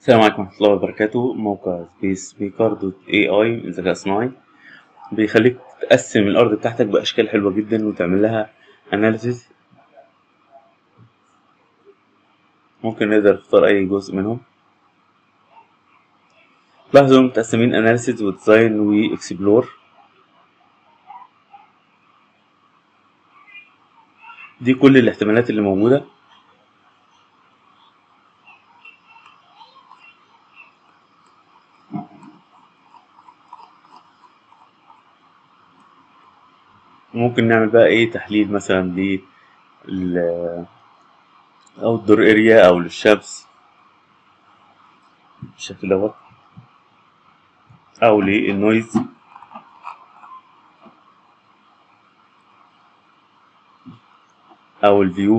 السلام عليكم ورحمة الله وبركاته موقع سبيس سبيكر دوت اي اي ذكاء صناعي بيخليك تقسم الأرض بتاعتك بأشكال حلوة جدا وتعمل لها أناليسيز ممكن نقدر نختار أي جزء منهم لاحظوا إنهم متقسمين أناليسيز وديزاين وإكسبلور دي كل الاحتمالات اللي موجودة ممكن نعمل بقى ايه تحليل مثلا لل او الدور اريا او للشمس بالشكل دوت او للنويز او الفيو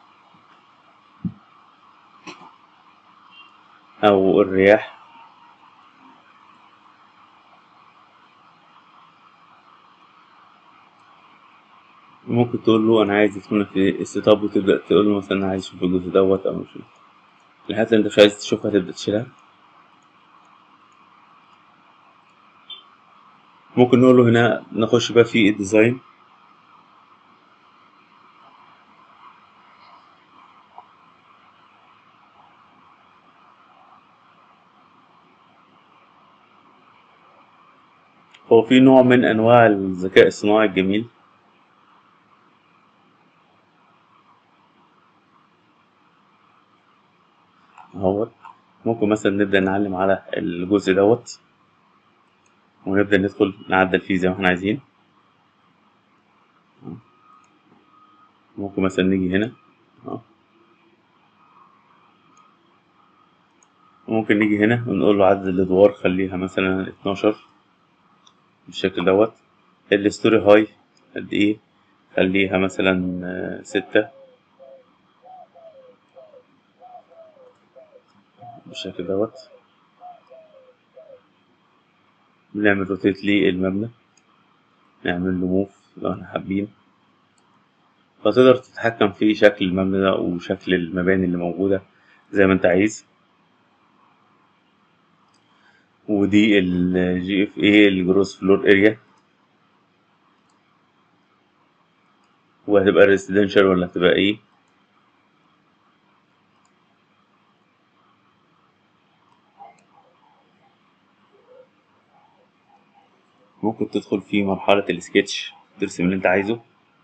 او الرياح ممكن تقول له انا عايز يكون في السيت اب وتبدا تقول له مثلا انا عايز اشوف الجزء دوت او مش الحاجات اللي انت مش عايز تشوفها تبدا تشيلها ممكن نقول له هنا نخش بقى في الديزاين هو في نوع من انواع الذكاء الصناعي الجميل اهوت ممكن مثلا نبدأ نعلم على الجزء دوت ونبدأ ندخل نعدل فيه زي ما احنا عايزين ممكن مثلا نيجي هنا ممكن نيجي هنا ونقول له عدد الادوار خليها مثلا اتناشر بالشكل دوت الستوري هاي قد ايه خليها مثلا ستة بالشكل دوت بنعمل روتيت للمبنى نعمل له موف لو احنا حابين فتقدر تتحكم في شكل المبنى ده وشكل المباني اللي موجودة زي ما انت عايز ودي الجي اف اي الجروس فلور اريا وهتبقى ريسيدنشال ولا هتبقى ايه ممكن تدخل في مرحلة السكتش ترسم اللي انت عايزه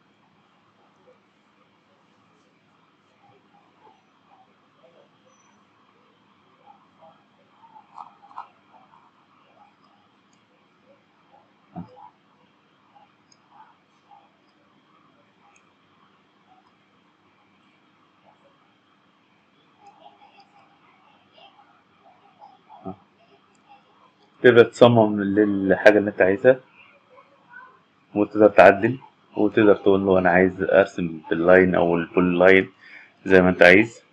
تقدر تصمم للحاجة اللي انت عايزها وتقدر تعدل وتقدر تقول له انا عايز ارسم باللاين او الفول لاين زي ما انت عايز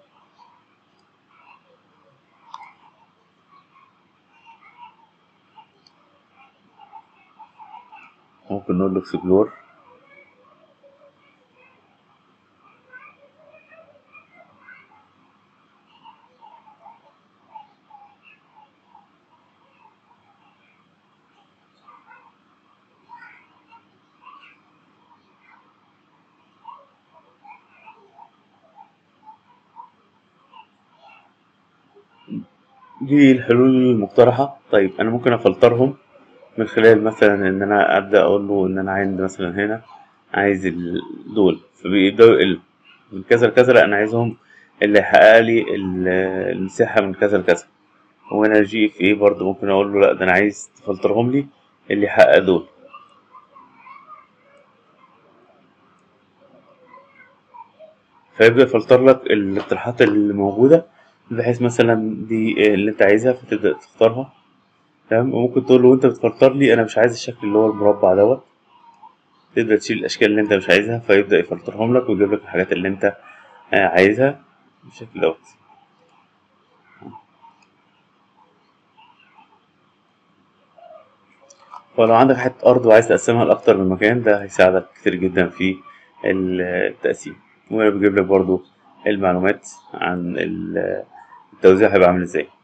ممكن نقول له اكسبلور دي الحلول المقترحة طيب أنا ممكن أفلترهم من خلال مثلا إن أنا أبدأ أقول له إن أنا عايز مثلا هنا عايز دول فبيبدأوا يقلوا من كذا لكذا لأ أنا عايزهم اللي يحقق لي المساحة من كذا لكذا وهنا جي اف ايه برضه ممكن أقول له لأ ده أنا عايز تفلترهم لي اللي يحقق دول فيبدأ يفلتر لك الاقتراحات اللي موجودة بحيث مثلا دي اللي انت عايزها فتبدأ تختارها تمام وممكن تقول له انت بتفلتر لي انا مش عايز الشكل اللي هو المربع دوت تبدأ تشيل الاشكال اللي انت مش عايزها فيبدأ يفلترهم لك ويجيب لك الحاجات اللي انت عايزها بالشكل دوت ولو عندك حتة أرض وعايز تقسمها لأكتر من مكان ده هيساعدك كتير جدا في التقسيم وهنا بيجيب لك برضو المعلومات عن التوزيع هيبقى عامل ازاي